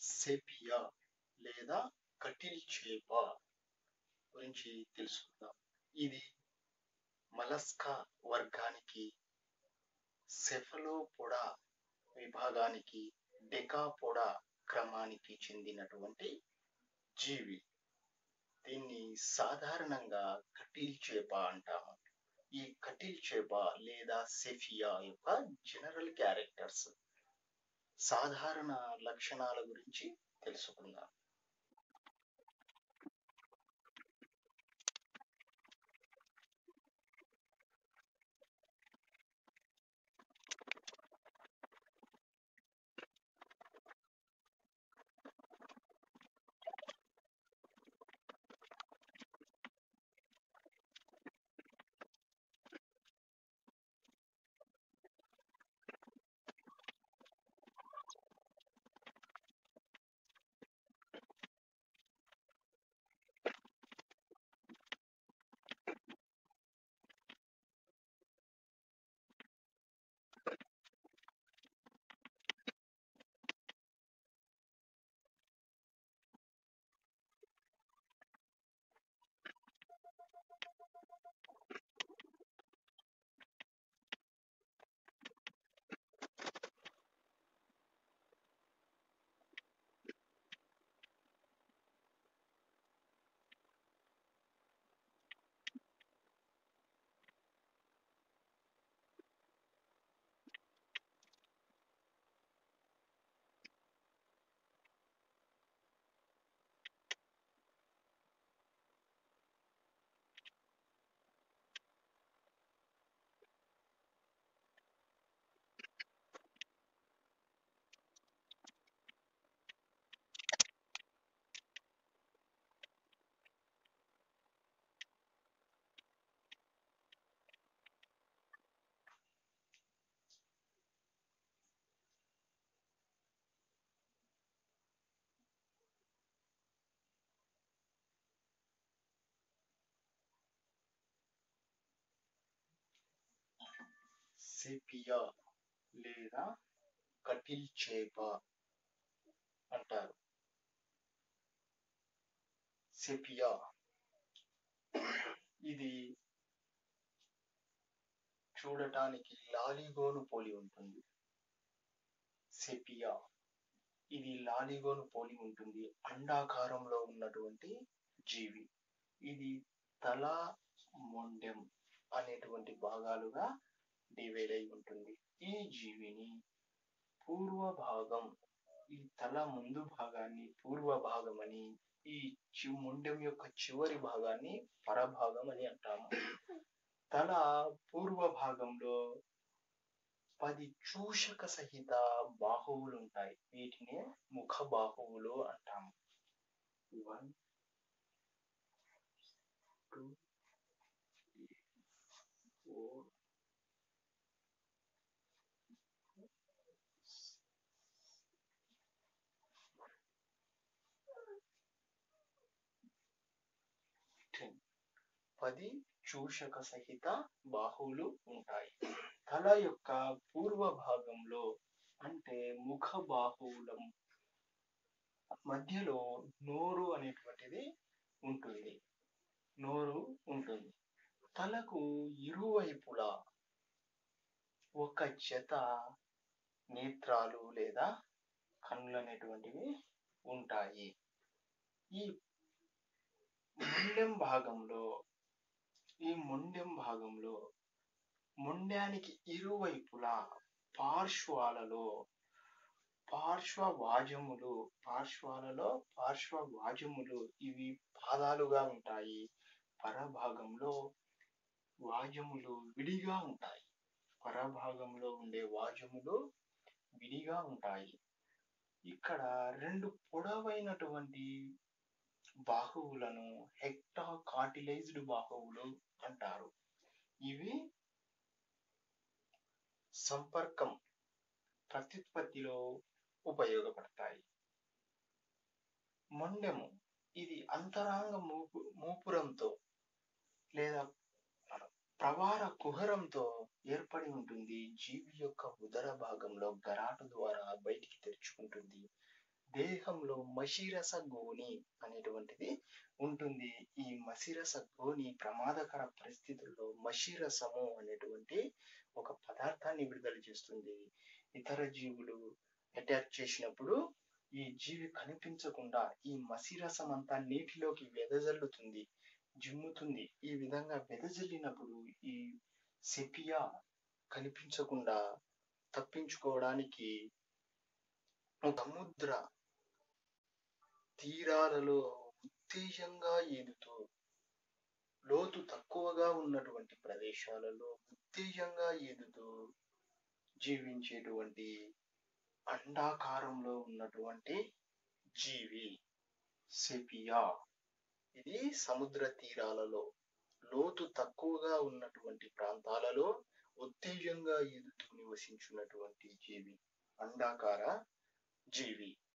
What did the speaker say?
sepia లేదా కటిల్ చేప గురించి తెలుసుకుందాం ఇది మలస్కా వర్గానికి సెఫలోపోడా విభాగానికి డెకాపోడా క్రమానికి చెందినటువంటి జీవి దీన్ని సాధారణంగా కటిల్ చేప అంటాము ఈ కటిల్ చేప లేదా సెఫియా యొక్క జనరల్ క్యారెక్టర్స్ సాధారణ లక్షణాల గురించి తెలుసుకుందాం సెపియా లేదా కటిల్ చేప అంటారు సెపియా ఇది చూడటానికి లాలిగోను పోలి ఉంటుంది సెపియా ఇది లాలిగోను పోలి ఉంటుంది అండాకారంలో ఉన్నటువంటి జీవి ఇది తల మొండెం అనేటువంటి భాగాలుగా డివైడ్ అయి ఉంటుంది ఈ జీవిని పూర్వ భాగం ఈ తల ముందు భాగాన్ని పూర్వ భాగం అని ఈ చి ముండెం యొక్క చివరి భాగాన్ని పరభాగం అని అంటాము తల పూర్వ భాగంలో పది చూషక సహిత బాహువులు ఉంటాయి వీటిని ముఖ బాహువులు అంటాము వన్ టూ ఫోర్ టెన్ పది చూషక సహిత బాహువులు ఉంటాయి తల యొక్క పూర్వ భాగంలో అంటే ముఖ బాహువులం మధ్యలో నోరు అనేటువంటిది ఉంటుంది నోరు ఉంటుంది తలకు ఇరువైపులా ఒక జత నేత్రాలు లేదా కన్నులు అనేటువంటివి ఉంటాయి ఈ మొండెం భాగంలో ఈ మొండెం భాగంలో మొండానికి ఇరువైపులా పార్శ్వాలలో పార్శ్వ వాజములు పార్శ్వాలలో పార్శ్వ వాజములు ఇవి పాదాలుగా ఉంటాయి పరభాగంలో వాజములు విడిగా ఉంటాయి పరభాగంలో ఉండే వాజములు విడిగా ఉంటాయి ఇక్కడ రెండు పొడవైనటువంటి బాహువులను హెక్టా కార్టిలైజ్డ్ బాహువులు అంటారు ఇవి సంపర్కం ప్రత్యుత్పత్తిలో ఉపయోగపడతాయి మొండెము ఇది అంతరాంగ మూపు మూపురంతో లేదా ప్రవార కుహరంతో ఏర్పడి ఉంటుంది జీవి యొక్క ఉదర భాగంలో గరాటు ద్వారా బయటికి తెరుచుకుంటుంది దేహంలో మషిరస గోని అనేటువంటిది ఉంటుంది ఈ మసిరస గోని ప్రమాదకర పరిస్థితుల్లో మషిరసము అనేటువంటి ఒక పదార్థాన్ని విడుదల చేస్తుంది ఇతర జీవులు అటాక్ చేసినప్పుడు ఈ జీవి కనిపించకుండా ఈ మసిరసం అంతా నీటిలోకి వెదజల్లుతుంది జిమ్ముతుంది ఈ విధంగా వెదజల్లినప్పుడు ఈ సెపియా కనిపించకుండా తప్పించుకోవడానికి సముద్ర తీరాలలో ఉత్తేజంగా ఈదుతూ లోతు తక్కువగా ఉన్నటువంటి ప్రదేశాలలో ఉత్తేజంగా ఈదుతూ జీవించేటువంటి అండాకారంలో ఉన్నటువంటి జీవి సెపియా ఇది సముద్ర తీరాలలో లోతు తక్కువగా ఉన్నటువంటి ప్రాంతాలలో ఉత్తేజంగా ఈదుతూ నివసించున్నటువంటి జీవి అండాకార జీవి